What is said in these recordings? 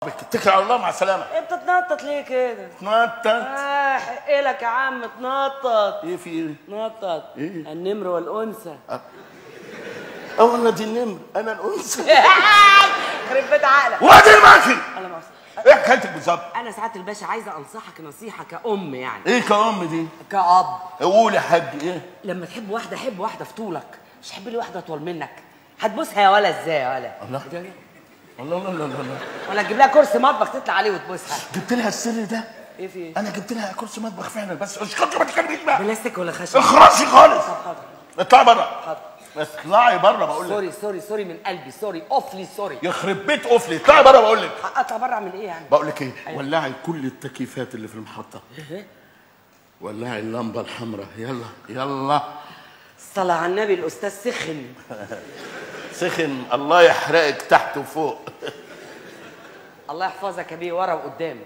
اتكل على الله مع السلامه ايه بتتنطط ليه كده؟ تنطط اه حق لك يا عم تنطط ايه في ايه نطط إيه؟ النمر والانثى اه والله دي النمر انا الانثى خرب بيت عقلك وادي الماشي انا مؤاخذة. ايه حكايتك بالظبط انا سعاده الباشا عايزه انصحك نصيحه كأم يعني ايه كأم دي كأب قول يا حاج ايه لما تحب واحده حب واحده في طولك مش تحب لي واحده اطول منك هتبوسها يا ولا ازاي يا ولا الله الله الله الله الله ولا تجيب لها كرسي مطبخ تطلع عليه وتبوسها جبت لها السر ده ايه في ايه انا جبت لها كرسي مطبخ فعلا بس مش خاطر ما تكلمنيش بقى بلاستيك ولا خشب اخرسي خالص طب حاضر اطلعي بره حاضر اطلعي بره بقول لك سوري سوري سوري من قلبي سوري اوفلي سوري يخرب بيت قفلي اطلعي بره بقول لك اطلع بره اعمل ايه يعني بقول لك ايه ولعي كل التكييفات اللي في المحطه ولعي اللمبه الحمراء يلا يلا الصلاة على النبي الأستاذ سخن سخن الله يحرقك تحت وفوق الله يحفظك يا بيه ورا وقدام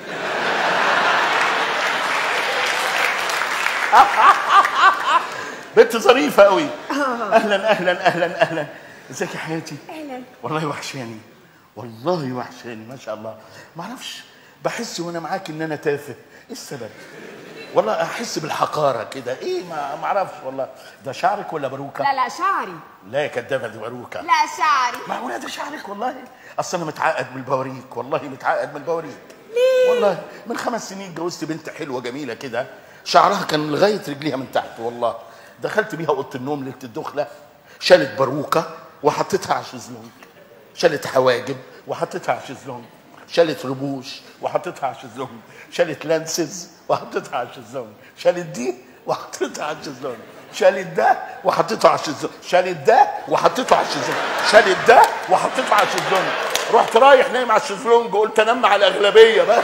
بنت ظريفه قوي اهلا اهلا اهلا اهلا ازيك يا حياتي اهلا والله وحشاني والله وحشاني ما شاء الله ما اعرفش بحس وانا معاك ان انا تافه ايه السبب والله احس بالحقاره كده ايه ما ما اعرفش والله ده شعرك ولا باروكه لا لا شعري لا يا كدابه دي باروكه لا شعري معقوله ده شعرك والله اصل انا متعقد من البواريك والله متعقد من البواريك ليه والله من خمس سنين اتجوزت بنت حلوه جميله كده شعرها كان لغايه رجليها من تحت والله دخلت بيها اوضه النوم ليله الدخله شالت باروكه وحطيتها على الشезлونج شالت حواجب وحطيتها على الشезлونج شالت رموش وحطيتها على الشезлونج شالت لانسز وحطيتها على الشезлونج شالت دي وحطيتها على الشезлونج شالت ده وحطيته على الشезлونج شالت ده وحطيته على الشезлونج شالت ده وحطيته على الشезлونج رحت رايح نايم على الشезлونج قلت انام على الاغلبيه بقى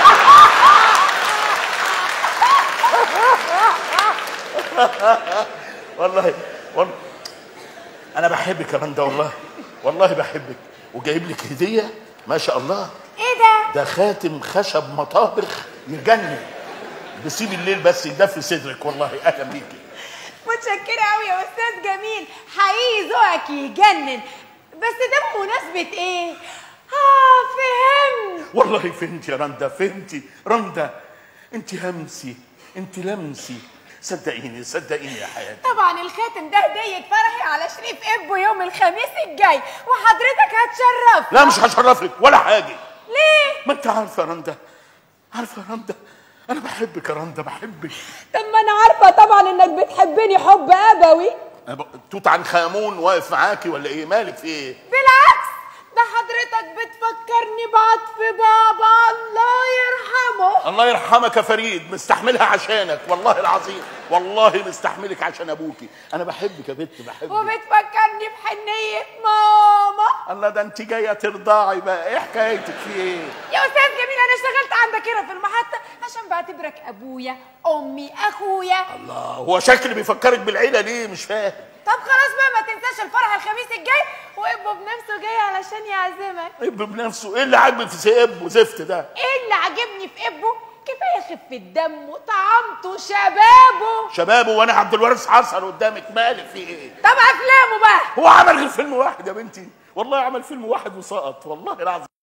والله والله انا بحبك يا رندا والله والله بحبك وجايب لك هديه ما شاء الله ايه ده ده خاتم خشب مطابخ يجنن بسيب الليل بس يدفي صدرك والله اهلا بيكي متشكرة قوي يا استاذ جميل حقيقي ذوقك يجنن بس ده بمناسبة ايه اه فهمت والله فهمت يا رندا فهمتي رندا انت همسي انت لمسي صدقيني صدقيني يا حياتي طبعا الخاتم ده هدية فرحي على شريف ابو يوم الخميس الجاي وحضرتك هتشرف لا مش هشرفك ولا حاجه ليه ما انت عارفه يا رندا عارفه يا رندا انا بحبك يا رندا بحبك طب ما انا عارفة طبعا انك بتحبني حب ابوي أنا ب- توت عنخ امون واقف معاكي ولا ايه مالك في ايه بالعكس ده حضرتك بتفكرني بعطف بابا الله يرحمه الله يرحمك يا فريد مستحملها عشانك والله العظيم والله مستحملك عشان ابوكي انا بحبك يا بنت بحبك وبتفكرني بحنية ماما الله ده انت جايه ترضعي بقى ايه حكايتك في ايه يا استاذ جميل انا اشتغلت عندك هنا في المحطة عشان بعتبرك ابويا امي اخويا الله هو شكل بيفكرك بالعيله ليه مش فاهم طب خلاص بقى ما تنساش الفرح الخميس الجاي وابو بنفسه جاي علشان يعزمك ابن بنفسه ايه اللي عاجبك في سيب وزفت ده ايه اللي عاجبني في ابو كفايه خفه دمه طعامته شبابه شبابه وانا عبد الوارث حصل قدامك مالك في ايه طب افلامه بقى هو عمل غير فيلم واحد يا بنتي والله عمل فيلم واحد وسقط والله العظيم